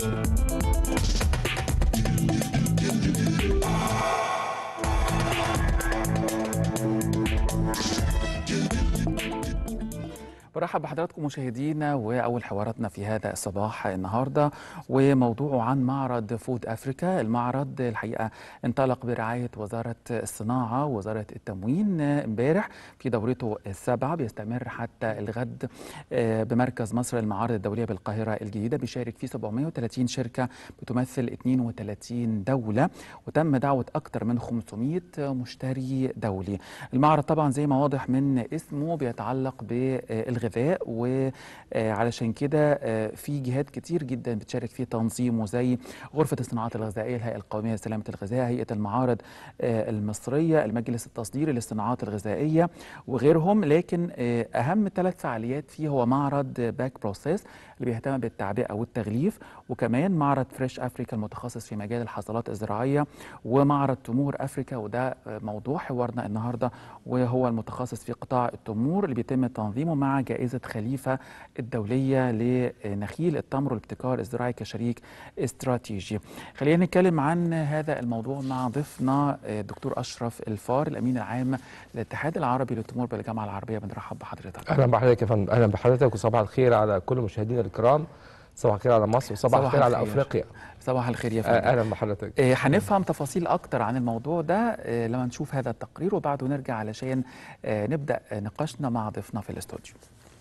برحب بحضراتكم مشاهدينا واول حواراتنا في هذا الصباح النهارده وموضوعه عن معرض فود افريكا المعرض الحقيقه انطلق برعايه وزاره الصناعه ووزاره التموين امبارح في دورته السابعه بيستمر حتى الغد آه، بمركز مصر للمعارض الدوليه بالقاهره الجديده بيشارك فيه 730 شركه بتمثل 32 دوله وتم دعوه اكثر من 500 مشتري دولي المعرض طبعا زي ما واضح من اسمه بيتعلق بالغذاء وعلشان كده آه، في جهات كتير جدا بتشارك في تنظيمه زي غرفة الصناعات الغذائية الهيئة القومية لسلامة الغذاء هيئة المعارض آه، المصرية المجلس التصديري للصناعات الغذائية وغيرهم لكن آه، أهم ثلاث فعاليات فيه هو معرض باك بروسيس اللي بيهتم بالتعبئة والتغليف وكمان معرض فريش أفريكا المتخصص في مجال الحصلات الزراعية ومعرض تمور أفريكا وده آه، موضوع حوارنا النهاردة وهو المتخصص في قطاع التمور اللي بيتم تنظيمه مع جائزة خليفة الدولية لنخيل التمر والابتكار الزراعي كشريك استراتيجي خلينا نتكلم عن هذا الموضوع مع ضيفنا آه، الدكتور أشرف الفار الأمين العام للاتحاد العربي للتمور بالجامعة العربية بنرحب بحضرتك اهلا بحضرتك يا فندم اهلا بحضرتك وصباح الخير على كل مشاهدينا الكرام صباح الخير على مصر وصباح صباح الخير على الخير. افريقيا صباح الخير يا آه، فندم اهلا بحضرتك آه، هنفهم تفاصيل أكتر عن الموضوع ده آه، لما نشوف هذا التقرير وبعده نرجع علشان آه، نبدأ آه، نقاشنا مع ضيفنا في الاستوديو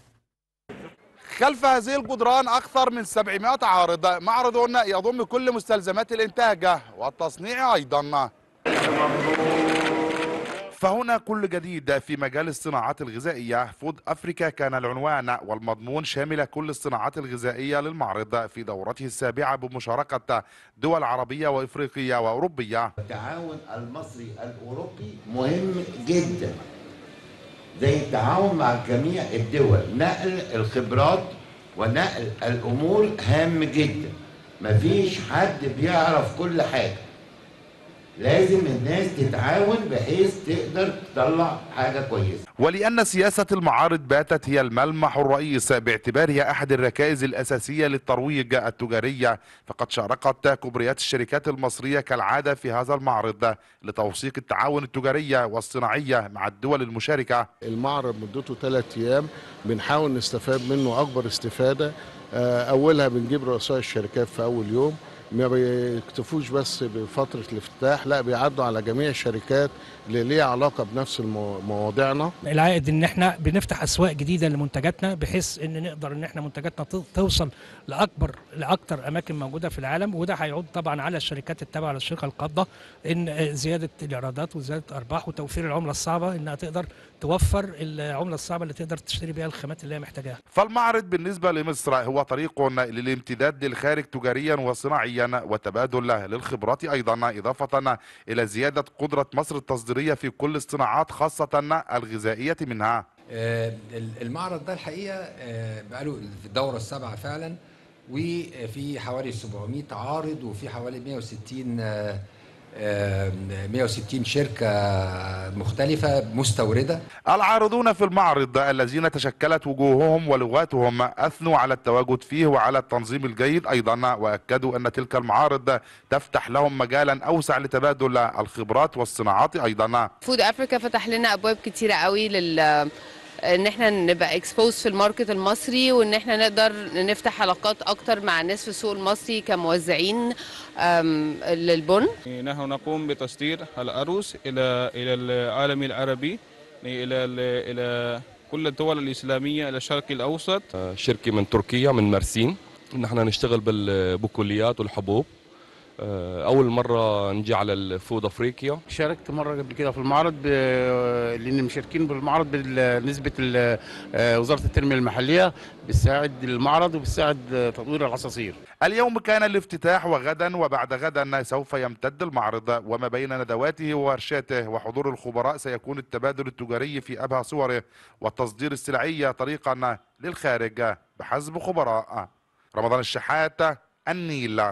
خلف هذه الجدران أكثر من 700 عارض معرض يضم كل مستلزمات الإنتاج والتصنيع أيضا فهنا كل جديد في مجال الصناعات الغذائية فود أفريكا كان العنوان والمضمون شامل كل الصناعات الغذائية للمعرض في دورته السابعة بمشاركة دول عربية وإفريقية وأوروبية التعاون المصري الأوروبي مهم جدا زي التعاون مع جميع الدول نقل الخبرات ونقل الأمور هام جدا مفيش حد بيعرف كل حاجة لازم الناس تتعاون بحيث تقدر تطلع حاجة كويسة ولأن سياسة المعارض باتت هي الملمح الرئيس باعتبارها أحد الركائز الأساسية للترويج التجارية فقد شاركت كبريات الشركات المصرية كالعادة في هذا المعرض لتوثيق التعاون التجارية والصناعية مع الدول المشاركة المعرض مدته ثلاث ايام بنحاول نستفاد منه اكبر استفاده آه، اولها بنجيب رؤساء الشركات في اول يوم ما بيكتفوش بس بفتره الافتتاح لا بيعدوا على جميع الشركات اللي ليها علاقه بنفس المو- مواضيعنا العائد ان احنا بنفتح اسواق جديده لمنتجاتنا بحيث ان نقدر ان احنا منتجاتنا تو- توصل لاكبر لاكثر اماكن موجوده في العالم وده هيعود طبعا على الشركات التابعه للشركه القابضه ان آه، زياده الايرادات وزياده الارباح وتوفير العمله الصعبه انها تقدر توفر العمله الصعبه اللي تقدر تشتري بيها الخامات اللي هي محتاجاها فالمعرض بالنسبة لمصر هو طريق للامتداد للخارج تجاريا وصناعيا وتبادل للخبرات أيضا إضافة إلى زيادة قدرة مصر التصديرية في كل الصناعات خاصة الغذائية منها آه، المعرض ده الحقيقه آه، بقاله في الدوره السابعه فعلا وفي حوالي 700 عارض وفي حوالي 160 آه، آه، 160 شركه مختلفه مستورده العارضون في المعرض الذين تشكلت وجوههم ولغاتهم أثنوا على التواجد فيه وعلى التنظيم الجيد أيضا وأكدوا أن تلك المعارض تفتح لهم مجالا أوسع لتبادل الخبرات والصناعات أيضا فود افريكا فتح لنا ابواب كتيره قوي لل ان احنا نبقى اكسبوز في الماركت المصري وان احنا نقدر نفتح علاقات اكتر مع الناس في السوق المصري كموزعين أم، للبن نحن نقوم بتصدير الأرز إلى إلى العالم العربي إلى إلى كل الدول الإسلامية إلى الشرق الأوسط شركة من تركيا من مرسين نحن نشتغل بالبقوليات والحبوب آه، أول مرة نجي على الفود أفريقيا شاركت مرة قبل كده في المعرض ب... لأن مشاركين بالمعرض بنسبة ال- آه، وزارة التنمية المحلية بتساعد المعرض وبتساعد تطوير العصاصير اليوم كان الافتتاح وغدا وبعد غدا سوف يمتد المعرض وما بين ندواته وورشاته وحضور الخبراء سيكون التبادل التجاري في أبهى صوره والتصدير السلعي طريقا للخارج بحسب خبراء رمضان الشحات النيل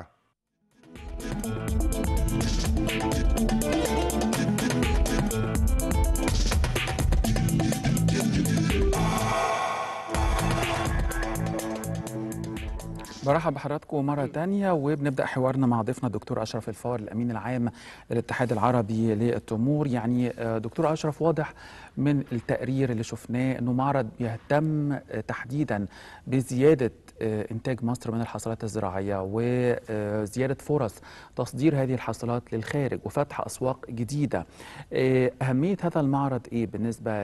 برحب بحضراتكم مرة تانية وبنبدأ حوارنا مع ضيفنا الدكتور أشرف الفار الأمين العام للاتحاد العربي للتمور يعني آه، دكتور أشرف واضح من التقرير اللي شفناه أنه معرض بيهتم آه، تحديدا بزيادة آه، إنتاج مصر من الحصلات الزراعية وزيادة فرص تصدير هذه الحصلات للخارج وفتح أسواق جديدة آه، أهمية هذا المعرض إيه بالنسبة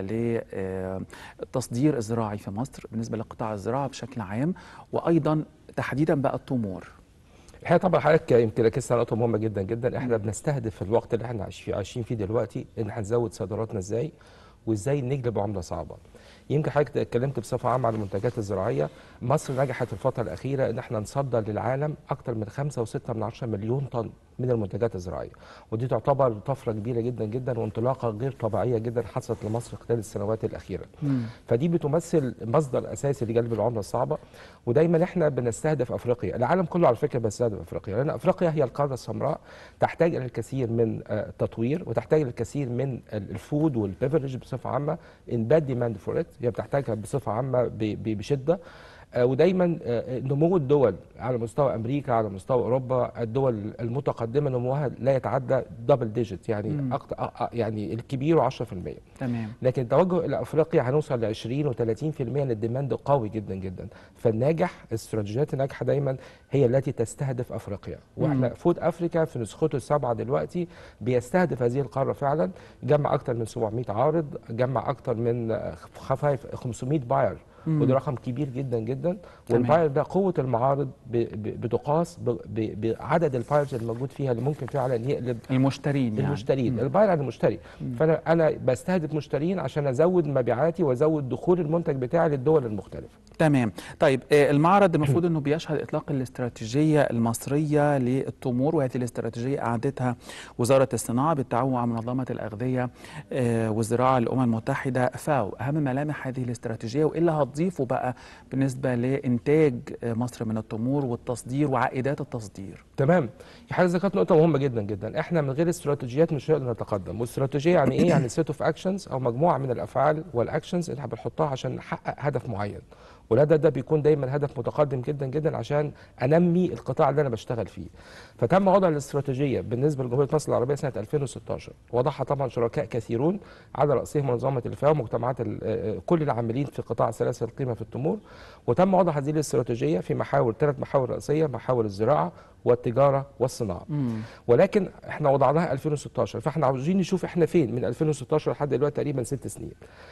للتصدير الزراعي في مصر بالنسبة لقطاع الزراعة بشكل عام وأيضا تحديدا بقى التمور الحقيقه طبعا حضرتك يمكن ركزت على نقطه مهمه جدا جدا احنا بنستهدف في الوقت اللي احنا عايش فيه عايشين فيه دلوقتي ان هنزود صادراتنا ازاي وازاي نجلب عمله صعبه يمكن حضرتك اتكلمت بصفه عامه عن المنتجات الزراعيه مصر نجحت الفتره الاخيره ان احنا نصدر للعالم اكثر من 5.6 من 10 مليون طن من المنتجات الزراعيه ودي تعتبر طفره كبيره جدا جدا وانطلاقه غير طبيعيه جدا حصلت لمصر خلال السنوات الاخيره فدي بتمثل مصدر اساسي لجلب العمله الصعبه ودايما احنا بنستهدف افريقيا العالم كله على فكره بيستهدف افريقيا لان افريقيا هي القاره السمراء تحتاج الى الكثير من آه، التطوير وتحتاج الى الكثير من ال- الفود والبيفرج بصفه عامه ان باد ديماند فور ات هي بتحتاجها بصفه عامه ب- ب- بشده آه، ودايما آه، نمو الدول على مستوى امريكا على مستوى اوروبا الدول المتقدمه نموها لا يتعدى دبل ديجيت يعني مم. أكتر يعني الكبير 10% تمام لكن التوجه الى افريقيا هنوصل ل 20 و30% للديماند قوي جدا جدا فالناجح الاستراتيجيات الناجحه دايما هي التي تستهدف افريقيا واحنا مم. فود افريكا في نسخته السابعه دلوقتي بيستهدف هذه القاره فعلا جمع اكثر من 700 عارض جمع اكثر من آه، خفايف 500 باير مم. وده رقم كبير جدا جدا تمام. والباير ده قوه المعارض ب- ب- بتقاس ب- ب- بعدد البايرز الموجود فيها اللي ممكن فعلا يقلب المشترين يعني المشترين مم. الباير عن المشتري مم. فانا انا بستهدف مشترين عشان ازود مبيعاتي وازود دخول المنتج بتاعي للدول المختلفه تمام طيب آه، المعرض المفروض انه بيشهد اطلاق الاستراتيجيه المصريه للتمور وهذه الاستراتيجيه اعدتها وزاره الصناعه بالتعاون مع منظمه الاغذيه آه، والزراعه للامم المتحده فاو اهم ملامح هذه الاستراتيجيه وايه اللي هتضيفه بقى بالنسبه لانتاج آه، مصر من التمور والتصدير وعائدات التصدير تمام حضرتك ذكرت نقطه مهمه جدا جدا احنا من غير استراتيجيات مش هنقدر نتقدم والاستراتيجيه يعني ايه يعني سيت اوف اكشنز او مجموعه من الافعال والاكشنز اللي احنا بنحطها عشان نحقق هدف معين والهدف ده بيكون دايما هدف متقدم جدا جدا عشان انمي القطاع اللي انا بشتغل فيه فتم وضع الاستراتيجيه بالنسبه لجمهوريه مصر العربيه سنه 2016 وضعها طبعا شركاء كثيرون على راسهم منظمه الفاو ومجتمعات ال- آه، كل العاملين في قطاع سلاسل القيمه في التمور وتم وضع هذه الاستراتيجيه في محاور ثلاث محاور رئيسيه محاور الزراعه والتجاره والصناعه مم. ولكن احنا وضعناها 2016 فاحنا عاوزين نشوف احنا فين من 2016 لحد دلوقتي تقريبا ست سنين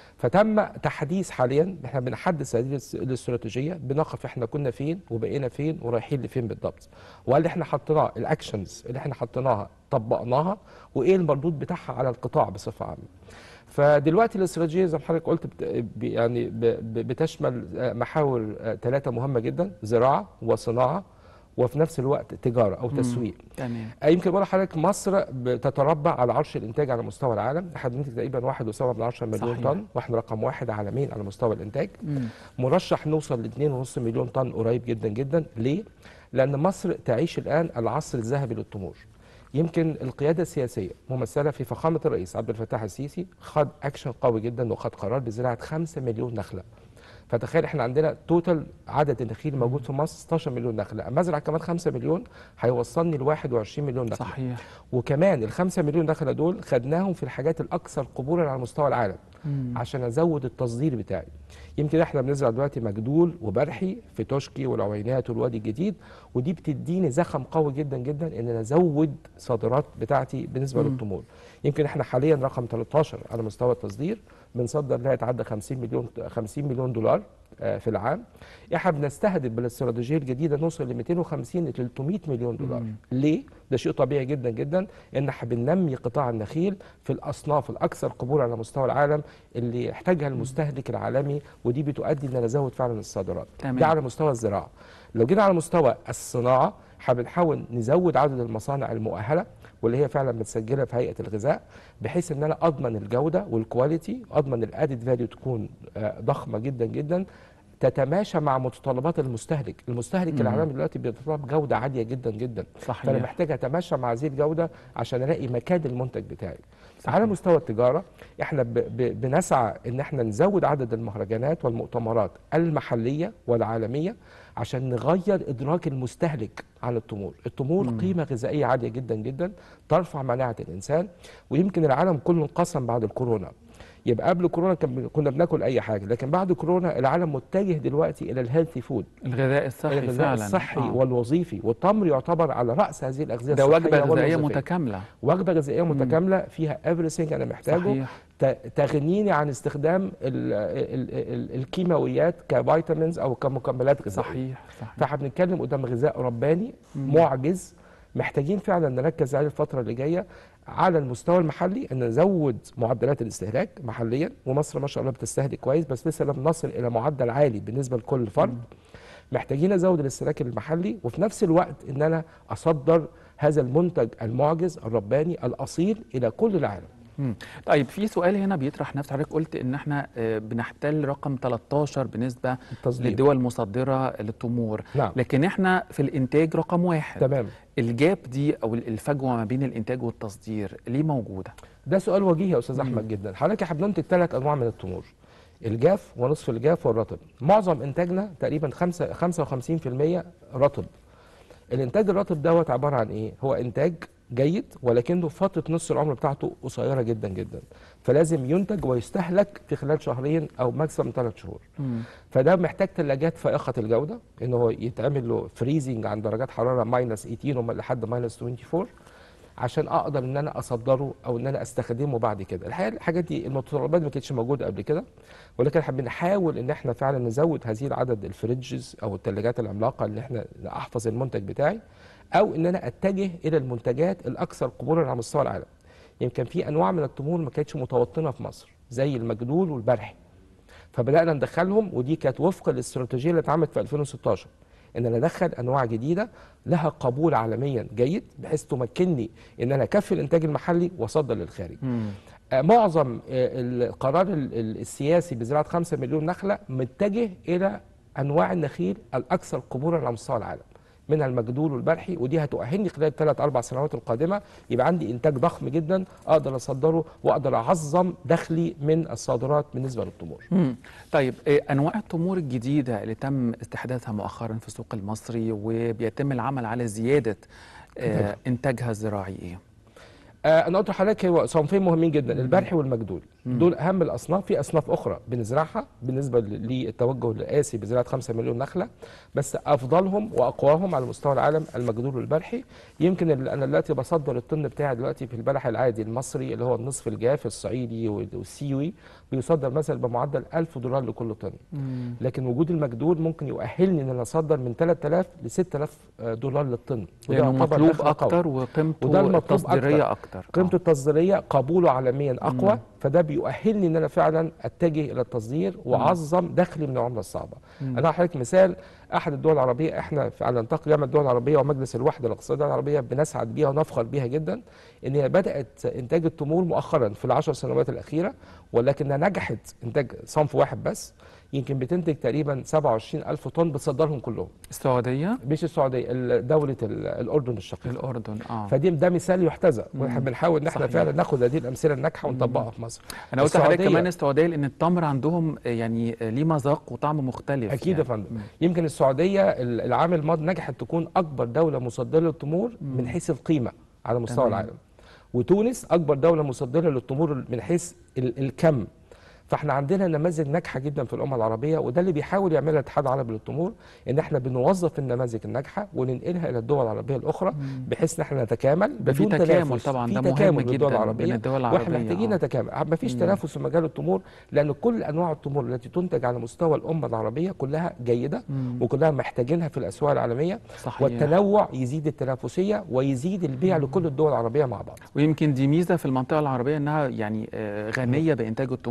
فتم تحديث حاليا احنا بنحدث هذه الاس- الاستراتيجيه بنقف احنا كنا فين وبقينا فين ورايحين لفين بالضبط وقال اللي احنا حطيناه الاكشنز اللي احنا حطيناها طبقناها وايه المردود بتاعها على القطاع بصفه عامه فدلوقتي الاستراتيجيه زي ما حضرتك قلت بت... ب- يعني ب... ب- بتشمل آه، محاور ثلاثه مهمه جدا زراعه وصناعه وفي نفس الوقت تجاره او مم. تسويق تمام آه، يمكن بقول لحضرتك مصر بتتربع على عرش الانتاج على مستوى العالم احنا بننتج تقريبا 1.7 من 10 مليون صحيح. طن واحنا رقم واحد عالميا على مستوى الانتاج مم. مرشح نوصل ل 2.5 مليون طن قريب جدا جدا ليه؟ لان مصر تعيش الان العصر الذهبي للتمور يمكن القياده السياسيه ممثله في فخامه الرئيس عبد الفتاح السيسي خد اكشن قوي جدا وخد قرار بزراعه 5 مليون نخله فتخيل احنا عندنا توتال عدد النخيل موجود في مصر 16 مليون نخله اما ازرع كمان 5 مليون هيوصلني ل 21 مليون نخله صحيح وكمان ال 5 مليون نخله دول خدناهم في الحاجات الاكثر قبولا على مستوى العالم مم. عشان ازود التصدير بتاعي يمكن احنا بنزرع دلوقتي مجدول وبرحي في توشكي والعوينات والوادي الجديد ودي بتديني زخم قوي جدا جدا ان انا ازود صادرات بتاعتي بالنسبه مم. للتمور يمكن احنا حاليا رقم 13 على مستوى التصدير بنصدر لا يتعدى 50 مليون 50 مليون دولار آه، في العام احنا بنستهدف بالاستراتيجيه الجديده نوصل ل 250 ل 300 مليون دولار مم. ليه ده شيء طبيعي جدا جدا ان احنا بننمي قطاع النخيل في الاصناف الاكثر قبولا على مستوى العالم اللي يحتاجها المستهلك العالمي ودي بتؤدي ان نزود فعلا الصادرات تمام. ده على مستوى الزراعه لو جينا على مستوى الصناعه بنحاول نزود عدد المصانع المؤهله واللي هي فعلا متسجله في هيئه الغذاء بحيث ان انا اضمن الجوده والكواليتي اضمن الادد فاليو تكون آه، ضخمه جدا جدا تتماشى مع متطلبات المستهلك المستهلك مم. العالمي دلوقتي بيتطلب جوده عاليه جدا جدا صحيح. فانا محتاج اتماشى مع هذه الجوده عشان الاقي مكان المنتج بتاعي صحيح. على مستوى التجاره احنا ب ب بنسعى ان احنا نزود عدد المهرجانات والمؤتمرات المحليه والعالميه عشان نغير ادراك المستهلك عن التمور التمور مم. قيمه غذائيه عاليه جدا جدا ترفع مناعه الانسان ويمكن العالم كله انقسم بعد الكورونا يبقى قبل كورونا كان- كنا بناكل اي حاجه لكن بعد كورونا العالم متجه دلوقتي الى الهيلثي فود الغذاء الصحي الغذاء فعلا الصحي آه. والوظيفي والتمر يعتبر على راس هذه الاغذيه ده الصحيه وجبه غذائيه والوظيفية. متكامله وجبه غذائيه متكامله فيها everything انا محتاجه صحيح ت- تغنيني عن استخدام ال ال ال الكيماويات كفيتامينز او كمكملات غذائيه صحيح صحيح فاحنا بنتكلم قدام غذاء رباني مم. معجز محتاجين فعلا نركز عليه الفتره اللي جايه على المستوى المحلي ان نزود معدلات الاستهلاك محليا ومصر ما شاء الله بتستهلك كويس بس لسه لم نصل الى معدل عالي بالنسبه لكل فرد محتاجين ازود الاستهلاك المحلي وفي نفس الوقت ان انا اصدر هذا المنتج المعجز الرباني الاصيل الى كل العالم مم. طيب في سؤال هنا بيطرح نفسه حضرتك قلت ان احنا آه، بنحتل رقم 13 بالنسبه التصدير للدول المصدره للتمور نعم لكن احنا في الانتاج رقم واحد تمام الجاب دي او الفجوه ما بين الانتاج والتصدير ليه موجوده ده سؤال وجيه يا استاذ مم. احمد جدا حضرتك احنا بننتج ثلاث انواع من التمور الجاف ونصف الجاف والرطب معظم انتاجنا تقريبا خمسة- 55% رطب الانتاج الرطب دوت عباره عن ايه هو انتاج جيد ولكنه فتره نص العمر بتاعته قصيره جدا جدا فلازم ينتج ويستهلك في خلال شهرين او ماكسيمم ثلاث شهور مم. فده محتاج ثلاجات فائقه الجوده ان هو يتعمل له فريزنج عند درجات حراره ماينس 18 وم- لحد ماينس 24 عشان اقدر ان انا اصدره او ان انا استخدمه بعد كده الحقيقه الحاجات دي المتطلبات ما كانتش موجوده قبل كده ولكن احنا بنحاول ان احنا فعلا نزود هذه العدد الفريدجز او الثلاجات العملاقه ان احنا احفظ المنتج بتاعي او ان انا اتجه الى المنتجات الاكثر قبولا على مستوى العالم يمكن في انواع من التمور ما كانتش متوطنه في مصر زي المجدول والبرحي فبدانا ندخلهم ودي كانت وفق الاستراتيجيه اللي اتعملت في 2016 ان انا ادخل انواع جديده لها قبول عالميا جيد بحيث تمكنني ان انا اكفي الانتاج المحلي واصدر للخارج مم. آه، معظم آه، القرار ال- ال- السياسي بزراعه 5 مليون نخله متجه الى انواع النخيل الاكثر قبولا على مستوى العالم منها المجدول والبرحي ودي هتؤهلني خلال الثلاث اربع سنوات القادمه يبقى عندي انتاج ضخم جدا اقدر اصدره واقدر اعظم دخلي من الصادرات بالنسبه للتمور. مم. طيب آه، انواع التمور الجديده اللي تم استحداثها مؤخرا في السوق المصري وبيتم العمل على زياده آه، إنتاجها. انتاجها الزراعي ايه آه انا قلت لحضرتك هو صنفين مهمين جدا البرحي والمجدول مم. دول اهم الاصناف في اصناف اخرى بنزرعها بالنسبه ل- للتوجه الرئاسي بزراعه 5 مليون نخله بس افضلهم واقواهم على مستوى العالم المجدول والبرحي يمكن ال- انا دلوقتي بصدر الطن بتاعي دلوقتي في البلح العادي المصري اللي هو النصف الجاف الصعيدي وال- والسيوي بيصدر مثلا بمعدل 1000 دولار لكل طن مم. لكن وجود المجدول ممكن يؤهلني ان انا اصدر من 3000 ل 6000 دولار للطن وده لانه يعتبر مطلوب دخل قوي. اكتر وقيمته وده المطلوب التصديريه أكتر. اكتر قيمته التصديريه قبوله عالميا اقوى مم. فده بيؤهلني ان انا فعلا اتجه الى التصدير واعظم دخلي من العمله الصعبه مم. انا هحكي مثال احد الدول العربيه احنا في- على نطاق جامعه الدول العربيه ومجلس الوحده الاقتصاديه العربيه بنسعد بيها ونفخر بيها جدا ان هي بدات انتاج التمور مؤخرا في العشر سنوات الاخيره ولكنها نجحت انتاج صنف واحد بس يمكن بتنتج تقريبا 27 ألف طن بتصدرهم كلهم السعوديه مش السعوديه ال- دوله ال- الاردن الشقيقه الاردن اه فدي ده مثال يحتذى واحنا مم. بنحاول ان احنا صحيح. فعلا ناخد هذه الامثله الناجحه ونطبقها في مصر انا قلت لحضرتك السعودية- كمان السعوديه لان التمر عندهم آه، يعني آه، ليه مذاق وطعم مختلف اكيد يعني. يا فندم يمكن السعوديه ال- العام الماضي نجحت تكون اكبر دوله مصدره للتمور من حيث القيمه على مستوى تمام. العالم وتونس اكبر دوله مصدره للتمور من حيث ال- الكم فاحنا عندنا نماذج ناجحه جدا في الامه العربيه وده اللي بيحاول يعملها الاتحاد العربي للتمور ان احنا بنوظف النماذج الناجحه وننقلها الى الدول العربيه الاخرى بحيث ان احنا نتكامل يبقى في بدون تكامل تنافس. طبعا في ده مهم تكامل بالدول جدا بين العربيه الدول واحنا العربيه محتاجين آه. نتكامل ما فيش مم. تنافس في مجال التمور لان كل انواع التمور التي تنتج على مستوى الامه العربيه كلها جيده مم. وكلها محتاجينها في الاسواق العالميه صحيح. والتنوع يزيد التنافسيه ويزيد البيع لكل الدول العربيه مع بعض ويمكن دي ميزه في المنطقه العربيه انها يعني آه، غنيه بانتاج التمور او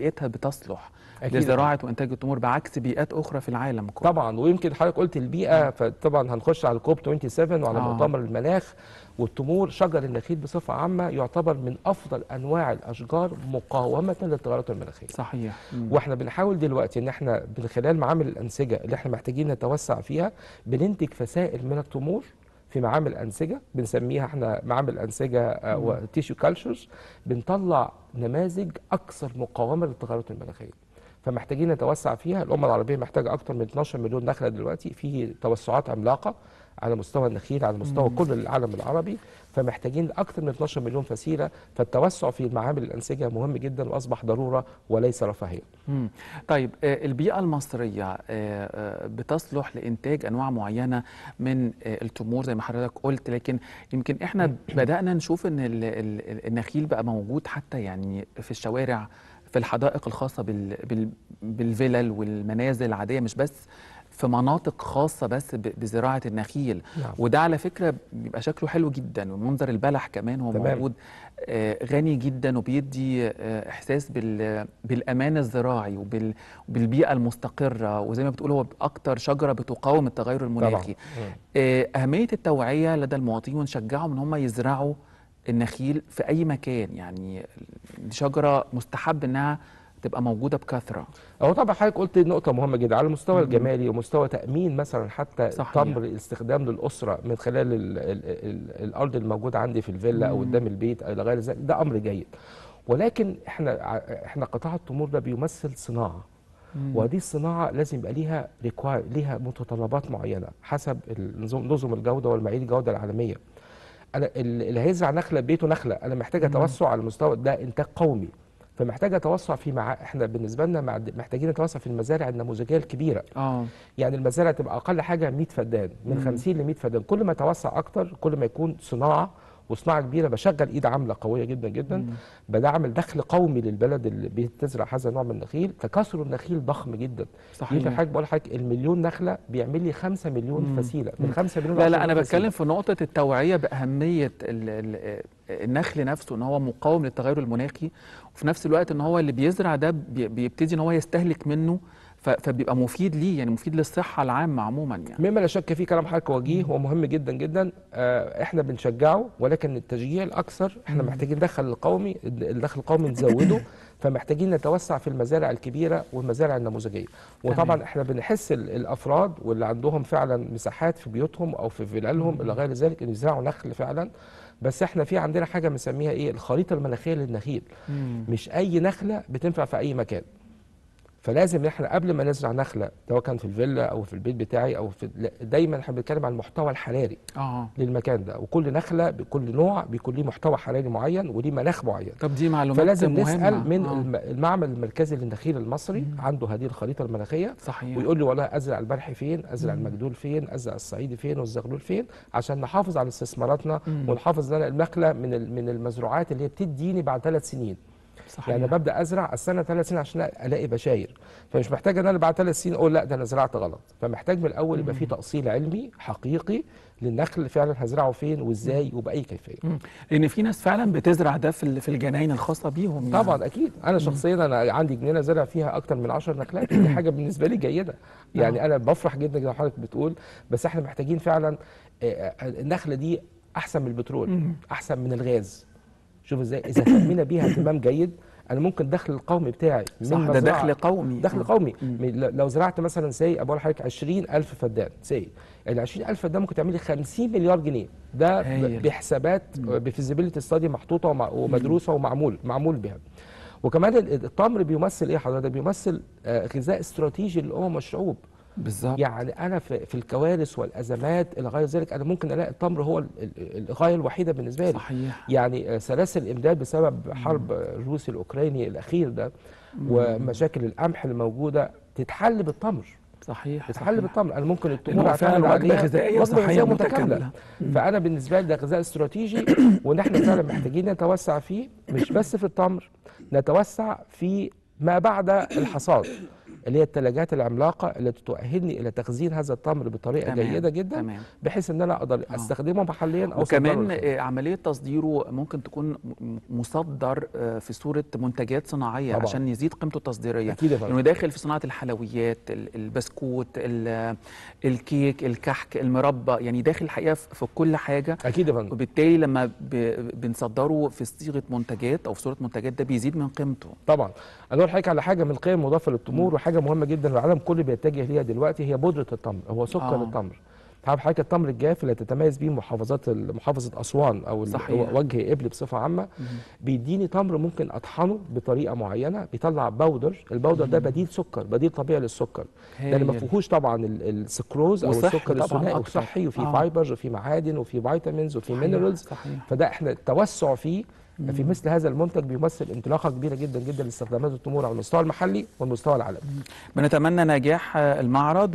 بيئتها بتصلح أكيد. لزراعه وانتاج التمور بعكس بيئات اخرى في العالم كله طبعا ويمكن حضرتك قلت البيئه فطبعا هنخش على الكوب 27 وعلى آه. مؤتمر المناخ والتمور شجر النخيل بصفه عامه يعتبر من افضل انواع الاشجار مقاومه للتغيرات المناخيه صحيح مم. واحنا بنحاول دلوقتي ان احنا من خلال معامل الانسجه اللي احنا محتاجين نتوسع فيها بننتج فسائل من التمور في معامل انسجه بنسميها احنا معامل انسجه وتيشو كالتشرز بنطلع نماذج اكثر مقاومه للتغيرات المناخيه فمحتاجين نتوسع فيها الامه العربيه محتاجه اكثر من 12 مليون نخله دلوقتي في توسعات عملاقه على مستوى النخيل على مستوى مم. كل العالم العربي فمحتاجين اكثر من 12 مليون فسيله فالتوسع في معامل الانسجه مهم جدا واصبح ضروره وليس رفاهيه مم. طيب آه، البيئة المصرية آه، آه، بتصلح لإنتاج أنواع معينة من آه، التمور زي ما حضرتك قلت لكن يمكن إحنا بدأنا نشوف إن ال- ال- النخيل بقى موجود حتى يعني في الشوارع في الحدائق الخاصة بال- بال- بالفلل والمنازل العادية مش بس في مناطق خاصة بس ب- بزراعة النخيل نعم. وده على فكرة بيبقى شكله حلو جدا ومنظر البلح كمان هو تمام. موجود آه، غني جدا وبيدي آه، احساس بال- بالامان الزراعي وبال- وبالبيئه المستقره وزي ما بتقول هو اكتر شجره بتقاوم التغير المناخي مم. آه، اهميه التوعيه لدى المواطنين ونشجعهم ان هم يزرعوا النخيل في اي مكان يعني دي شجره مستحب انها تبقى موجوده بكثره هو طبعا حضرتك قلت نقطة مهمة جدا على المستوى مم. الجمالي ومستوى تأمين مثلا حتى صحيح. تمر الاستخدام للأسرة من خلال ال ال ال الأرض الموجودة عندي في الفيلا أو مم. قدام البيت أو إلى غير ذلك ده أمر جيد ولكن احنا ع- احنا قطاع التمور ده بيمثل صناعة مم. وهذه الصناعة لازم يبقى ليها ريكواير ليها متطلبات معينة حسب النظم نظم الجودة والمعايير الجودة العالمية انا ال- اللي هيزرع نخله بيته نخله انا محتاجه مم. توسع على المستوى ده انتاج قومي فمحتاجه توسع في مع احنا بالنسبه لنا مع... محتاجين نتوسع في المزارع النموذجيه الكبيره اه يعني المزارع تبقى اقل حاجه 100 فدان من مم. 50 ل 100 فدان كل ما توسع اكتر كل ما يكون صناعه وصناعه كبيره بشغل ايد عامله قويه جدا جدا مم. بدعمل دخل قومي للبلد اللي بتزرع هذا النوع من النخيل تكاثر النخيل ضخم جدا صحيح يمكن حضرتك بقول لحضرتك المليون نخله بيعمل لي 5 مليون مم. فسيله من مم. 5 مليون لا ل لا 10 انا مليون فسيلة. بتكلم في نقطه التوعيه باهميه ال ال النخل نفسه ان هو مقاوم للتغير المناخي وفي نفس الوقت ان هو اللي بيزرع ده بي- بيبتدي ان هو يستهلك منه ف- فبيبقى مفيد ليه يعني مفيد للصحه العامه عموما يعني مما لا شك فيه كلام حضرتك وجيه ومهم جدا جدا آه، احنا بنشجعه ولكن التشجيع الاكثر احنا مم. محتاجين ندخل القومي الدخل القومي نزوده فمحتاجين نتوسع في المزارع الكبيره والمزارع النموذجيه وطبعا تمام. احنا بنحس ال- الافراد واللي عندهم فعلا مساحات في بيوتهم او في فلالهم الى غير ذلك ان يزرعوا نخل فعلا بس احنا في عندنا حاجه بنسميها ايه الخريطه المناخيه للنخيل مم. مش اي نخله بتنفع في اي مكان فلازم احنا قبل ما نزرع نخله سواء كان في الفيلا او في البيت بتاعي او في لا، دايما احنا بنتكلم عن المحتوى الحراري اه للمكان ده وكل نخله بكل نوع بيكون ليه محتوى حراري معين وليه مناخ معين طب دي معلومات فلازم مهمة. نسال من آه. الم- المعمل المركزي للنخيل المصري عنده هذه الخريطه المناخيه صحيح ويقول لي والله ازرع البلح فين ازرع مم. المجدول فين ازرع الصعيدي فين والزغلول فين عشان نحافظ على استثماراتنا مم. ونحافظ ان أنا النخله من ال- من المزروعات اللي هي بتديني بعد ثلاث سنين صحيح يعني ببدا ازرع السنه ثلاث سنين عشان الاقي بشاير فمش محتاج ان انا بعد ثلاث سنين اقول لا ده انا زرعت غلط فمحتاج من الاول يبقى في تاصيل علمي حقيقي للنخل اللي فعلا هزرعه فين وازاي وباي كيفيه مم. لان في ناس فعلا بتزرع ده في ال- في الجناين الخاصه بيهم يعني. طبعا اكيد انا شخصيا انا عندي جنينه زرع فيها اكتر من 10 نخلات دي حاجه بالنسبه لي جيده يعني انا بفرح جدا زي ما حضرتك بتقول بس احنا محتاجين فعلا آه، آه، النخله دي احسن من البترول مم. احسن من الغاز شوف ازاي اذا اهتمينا بيها اهتمام جيد انا ممكن الدخل القومي بتاعي من صح ده مزرعة- دخل قومي دخل آه. قومي مم. م- ل- لو زرعت مثلا سي بقول لحضرتك 20000 فدان سي ال 20000 فدان ممكن تعمل لي 50 مليار جنيه ده ب- هايل. بحسابات بفيزيبيليتي ستادي محطوطه ومع- ومدروسه ومعمول معمول بها وكمان ال- التمر بيمثل ايه حضرتك بيمثل آه، غذاء استراتيجي للامم والشعوب بالظبط يعني انا في, في الكوارث والازمات الى غير ذلك انا ممكن الاقي التمر هو ال- ال- الغايه الوحيده بالنسبه لي صحيح يعني آه، سلاسل الامداد بسبب حرب الروسي الاوكراني الاخير ده ومشاكل القمح الموجوده تتحل بالتمر صحيح تتحل صحيح. بالتمر انا ممكن هو التمور فعلا أعتمد وجبة عليها غذائية وجبة صحية غذائية متكاملة. فانا بالنسبه لي ده غذاء استراتيجي وان احنا فعلا محتاجين نتوسع فيه مش بس في التمر نتوسع في ما بعد الحصاد اللي هي الثلاجات العملاقه اللي تؤهلني الى تخزين هذا التمر بطريقه تمام، جيده جدا تمام. بحيث ان انا اقدر آه. استخدمه محليا او وكمان أصدره للخارج. آه، عملية تصديره ممكن تكون م- مصدر آه، في صورة منتجات صناعية طبعاً. عشان يزيد قيمته التصديرية أكيد يا فندم. لأنه داخل في صناعة الحلويات ال- البسكوت ال- الكيك الكحك المربى يعني داخل الحقيقة في في كل حاجة اكيد يا فندم وبالتالي لما ب- بنصدره في صيغة منتجات أو في صورة منتجات ده بيزيد من قيمته طبعا انا اقول حضرتك على حاجه من القيم المضافه للتمور وحاجه مهمه جدا العالم كله بيتجه ليها دلوقتي هي بودره التمر هو سكر آه. التمر تعرف حضرتك التمر الجاف اللي تتميز بيه محافظات ال- محافظه اسوان او ال- صحيح. هو وجه قبلي بصفه عامه بيديني تمر ممكن اطحنه بطريقه معينه بيطلع بودر البودر ده بديل سكر بديل طبيعي للسكر لان ما هايل. فيهوش طبعا ال- السكروز او وصحي السكر طبعاً الثنائي أكتر. وصحي وفي آه. فايبرز وفي معادن وفي فيتامينز وفي صحيح، مينرالز صحيح. فده احنا التوسع فيه في مثل هذا المنتج بيمثل انطلاقه كبيره جدا جدا لاستخدامات التمور على المستوى المحلي والمستوى العالمي بنتمنى نجاح آه، المعرض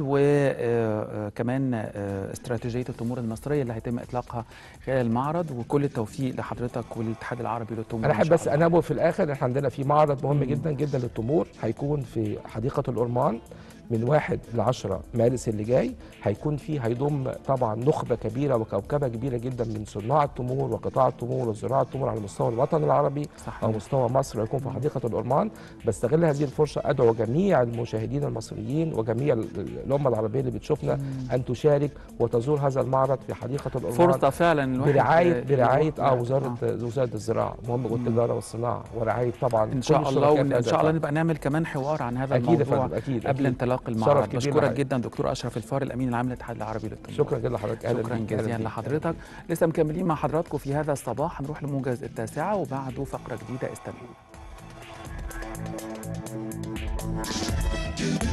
وكمان استراتيجية التمور المصرية اللي هيتم إطلاقها خلال المعرض وكل التوفيق لحضرتك والاتحاد العربي للتمور انا إن احب شاء بس الله. انوه في الاخر احنا عندنا في معرض مهم جدا جدا للتمور هيكون في حديقه الأورمان من 1 ل 10 مارس اللي جاي هيكون فيه هيضم طبعا نخبه كبيره وكوكبه كبيره جدا من صناع التمور وقطاع التمور وزراعه التمور على مستوى الوطن العربي صحيح. او مستوى مصر ويكون في حديقه الأورمان بستغل هذه الفرصه ادعو جميع المشاهدين المصريين وجميع ال- ال- الامه العربيه اللي بتشوفنا ان تشارك وتزور هذا المعرض في حديقه الأورمان فرصة فعلا الواحد برعايه آه، برعايه يروح- اه وزاره وزاره الزراعه مهم والتجاره والصناعه ورعايه طبعا ان كل شاء الله الشركاء في وان هذا شاء الله الفن. نبقى نعمل كمان حوار عن هذا أكيد يا الموضوع فندم، أكيد، قبل أكيد. انطلاق شرف المعرض كبير بشكرك لحضرتك. جدا دكتور اشرف الفار الامين العام للاتحاد العربي للتمور شكرا جدا لحضرتك أهلا شكرا بيك، أهلا جزيلا بيك. لحضرتك لسه مكملين مع حضراتكم في هذا الصباح هنروح لموجز التاسعة وبعده فقرة جديدة استنوا